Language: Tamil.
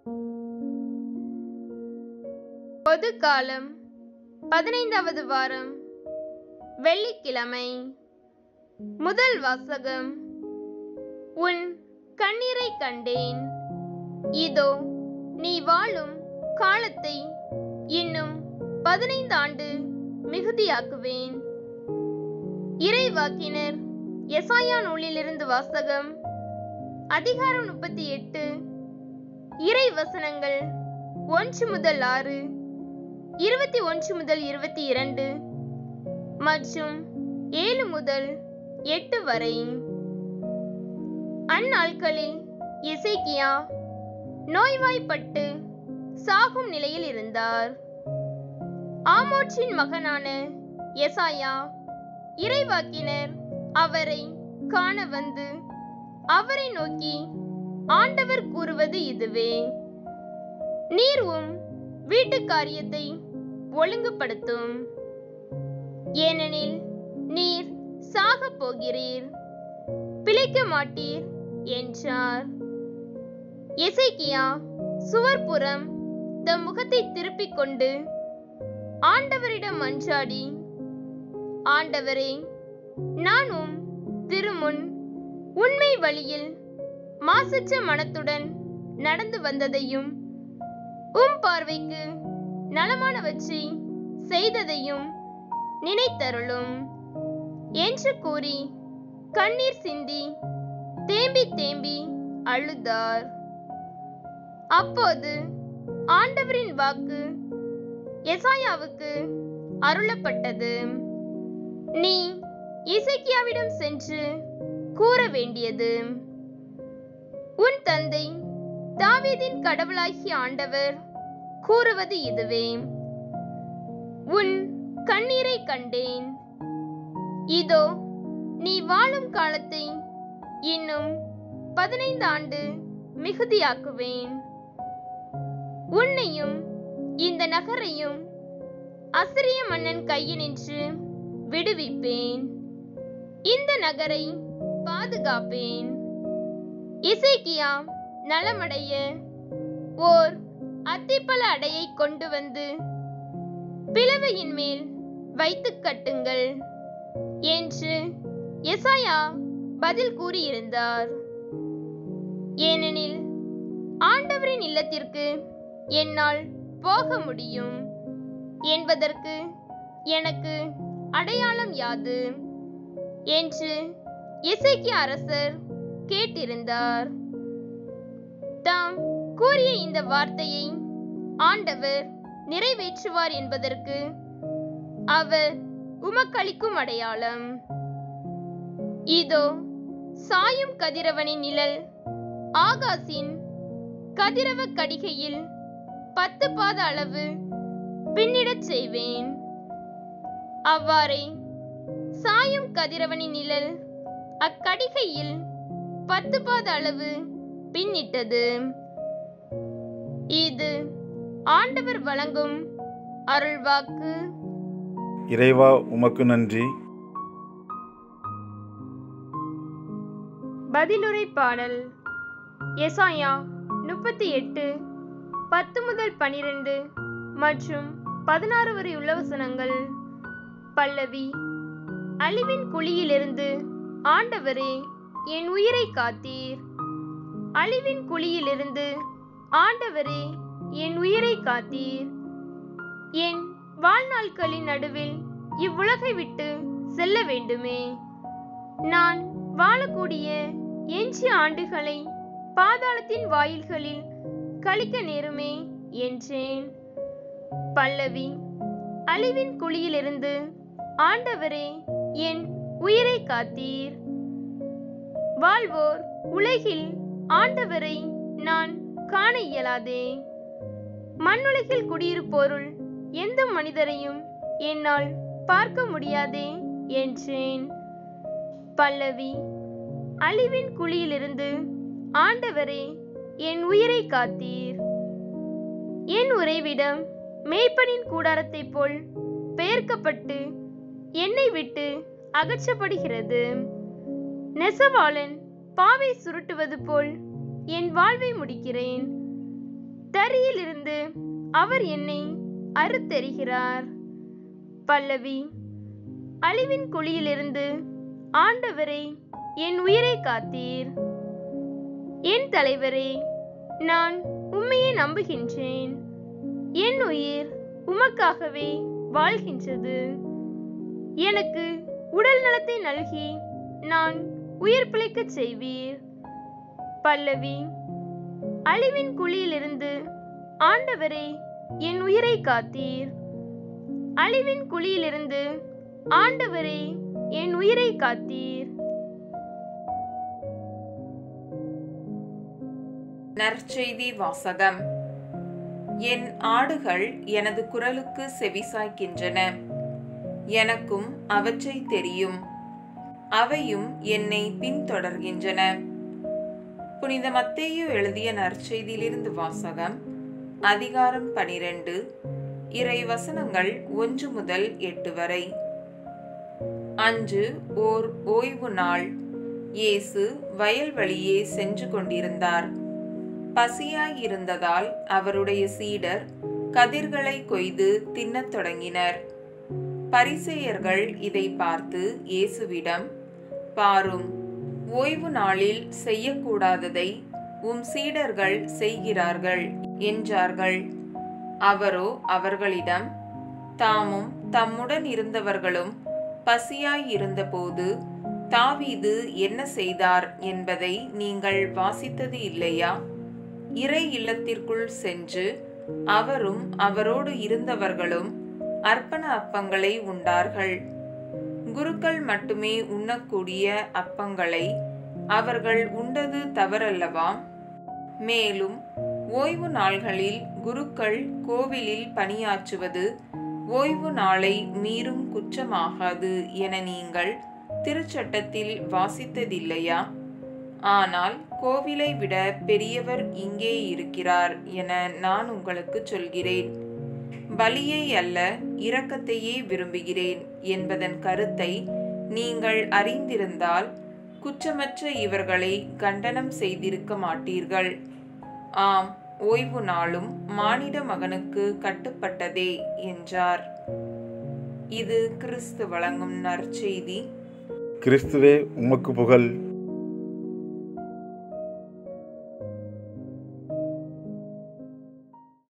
பொது காலம் பதினைந்தாவது வாரம் வெள்ளிக்கிழமை முதல் வாசகம் உன் கண்ணீரை கண்டேன் இதோ நீ வாழும் காலத்தை இன்னும் பதினைந்து ஆண்டு மிகுதியாக்குவேன் இறைவாக்கினர் எசாயா நூலிலிருந்து வாசகம் அதிகாரம் முப்பத்தி எட்டு இறை வசனங்கள் ஒன்று முதல் ஆறு இருபத்தி ஒன்று முதல் இருபத்தி இரண்டு மற்றும் ஏழு முதல் எட்டு வரை அந்நாட்களில் எசேக்கியா நோய்வாய்ப்பட்டு சாகும் நிலையில் இருந்தார் ஆமோற்றின் மகனான எசாயா இறைவாக்கினர் அவரை காண வந்து அவரை நோக்கி ஆண்டவர் கூறுவது இதுவே நீர் உம் வீட்டு காரியத்தை ஒழுங்குபடுத்தும் ஏனெனில் நீர் சாகப் போகிறீர் பிழைக்க மாட்டீர் என்றார் எசேக்கியா சுவர்புறம் தம் முகத்தை திருப்பிக் கொண்டு ஆண்டவரிடம் மன்றாடி ஆண்டவரே நானும் திருமுன் உண்மை வழியில் மாசற்ற மனத்துடன் நடந்து வந்ததையும் உம் பார்வைக்கு நலமானவற்றை செய்ததையும் நினைத்தருளும் என்று கூறி கண்ணீர் சிந்தி தேம்பி தேம்பி அழுதார் அப்போது ஆண்டவரின் வாக்கு எசாயாவுக்கு அருளப்பட்டது நீ இசைக்கியாவிடம் சென்று கூற வேண்டியது உன் தந்தை தாவீதின் கடவுளாகிய ஆண்டவர் கூறுவது இதுவே உன் கண்ணீரை கண்டேன் இதோ நீ வாழும் காலத்தை இன்னும் பதினைந்து ஆண்டு மிகுதியாக்குவேன் உன்னையும் இந்த நகரையும் அசிரிய மன்னன் கையினின்று விடுவிப்பேன் இந்த நகரை பாதுகாப்பேன் இசைக்கியா நலமடைய ஓர் அத்திப்பழ அடையை கொண்டு வந்து பிளவையின் மேல் வைத்துக் கட்டுங்கள் என்று எசாயா பதில் கூறியிருந்தார் ஏனெனில் ஆண்டவரின் இல்லத்திற்கு என்னால் போக முடியும் என்பதற்கு எனக்கு அடையாளம் யாது என்று இசைக்கிய அரசர் கேட்டிருந்தார் தாம் கூறிய இந்த வார்த்தையை ஆண்டவர் நிறைவேற்றுவார் என்பதற்கு அவர் உமக்களிக்கும் அடையாளம் இதோ சாயும் கதிரவனின் நிழல் ஆகாசின் கதிரவ கடிகையில் பத்து பாத அளவு பின்னிடச் செய்வேன் அவ்வாறே சாயும் கதிரவனின் நிழல் அக்கடிகையில் பத்து பாத அளவு பின்னிட்டது இது ஆண்டவர் வழங்கும் அருள்வாக்கு இறைவா உமக்கு நன்றி பதிலுரை பாடல் எசாயா முப்பத்தி எட்டு பத்து முதல் பனிரெண்டு மற்றும் பதினாறு வரை உள்ள வசனங்கள் பல்லவி அழிவின் குழியிலிருந்து ஆண்டவரே என் உயிரை காத்தீர் அழிவின் குழியிலிருந்து ஆண்டவரே என் உயிரை காத்தீர் என் வாழ்நாட்களின் நடுவில் இவ்வுலகை விட்டு செல்ல வேண்டுமே நான் வாழக்கூடிய எஞ்சிய ஆண்டுகளை பாதாளத்தின் வாயில்களில் கழிக்க நேருமே என்றேன் பல்லவி அழிவின் குழியிலிருந்து ஆண்டவரே என் உயிரை காத்தீர் வாழ்வோர் உலகில் ஆண்டவரை நான் காண இயலாதே மண்ணுலகில் குடியிருப்போருள் எந்த மனிதரையும் என்னால் பார்க்க முடியாதே என்றேன் பல்லவி அழிவின் குழியிலிருந்து ஆண்டவரே என் உயிரை காத்தீர் என் உறைவிடம் மேய்ப்பனின் கூடாரத்தைப் போல் பெயர்க்கப்பட்டு என்னை விட்டு அகற்றப்படுகிறது நெசவாளன் பாவை சுருட்டுவது போல் என் வாழ்வை முடிக்கிறேன் தரியிலிருந்து அவர் என்னை அறுத்தெறிகிறார் பல்லவி அழிவின் குழியிலிருந்து ஆண்டவரே என் உயிரை காத்தீர் என் தலைவரே நான் உம்மையே நம்புகின்றேன் என் உயிர் உமக்காகவே வாழ்கின்றது எனக்கு உடல் நலத்தை நல்கி நான் உயிர் பிழைக்கச் செய்வீர் பல்லவி அழிவின் குழியிலிருந்து ஆண்டவரே என் உயிரை காத்தீர் அழிவின் குழியிலிருந்து ஆண்டவரே என் உயிரை காத்தீர் நற்செய்தி வாசகம் என் ஆடுகள் எனது குரலுக்கு செவிசாய்க்கின்றன எனக்கும் அவற்றை தெரியும் அவையும் என்னை பின்தொடர்கின்றன புனித மத்தேயு எழுதிய நற்செய்தியிலிருந்து வாசகம் அதிகாரம் பனிரெண்டு இறை வசனங்கள் ஒன்று முதல் எட்டு வரை அன்று ஓர் ஓய்வு நாள் இயேசு வயல்வழியே சென்று கொண்டிருந்தார் பசியாய் இருந்ததால் அவருடைய சீடர் கதிர்களை கொய்து தின்னத் தொடங்கினர் பரிசேயர்கள் இதை பார்த்து இயேசுவிடம் பாரும் ஓய்வு நாளில் செய்யக்கூடாததை உம் சீடர்கள் செய்கிறார்கள் என்றார்கள் அவரோ அவர்களிடம் தாமும் தம்முடன் இருந்தவர்களும் பசியாய் இருந்தபோது தாவீது என்ன செய்தார் என்பதை நீங்கள் வாசித்தது இல்லையா இறை இல்லத்திற்குள் சென்று அவரும் அவரோடு இருந்தவர்களும் அர்ப்பண அப்பங்களை உண்டார்கள் குருக்கள் மட்டுமே உண்ணக்கூடிய அப்பங்களை அவர்கள் உண்டது தவறல்லவா மேலும் ஓய்வு நாள்களில் குருக்கள் கோவிலில் பணியாற்றுவது ஓய்வு நாளை மீறும் குற்றமாகாது என நீங்கள் திருச்சட்டத்தில் வாசித்ததில்லையா ஆனால் கோவிலை விட பெரியவர் இங்கே இருக்கிறார் என நான் உங்களுக்கு சொல்கிறேன் பலியை அல்ல இரக்கத்தையே விரும்புகிறேன் என்பதன் கருத்தை நீங்கள் அறிந்திருந்தால் குற்றமற்ற இவர்களை கண்டனம் செய்திருக்க மாட்டீர்கள் ஆம் ஓய்வு நாளும் மானிட மகனுக்கு கட்டுப்பட்டதே என்றார் இது கிறிஸ்து வழங்கும் நற்செய்தி கிறிஸ்துவே உமக்கு புகழ்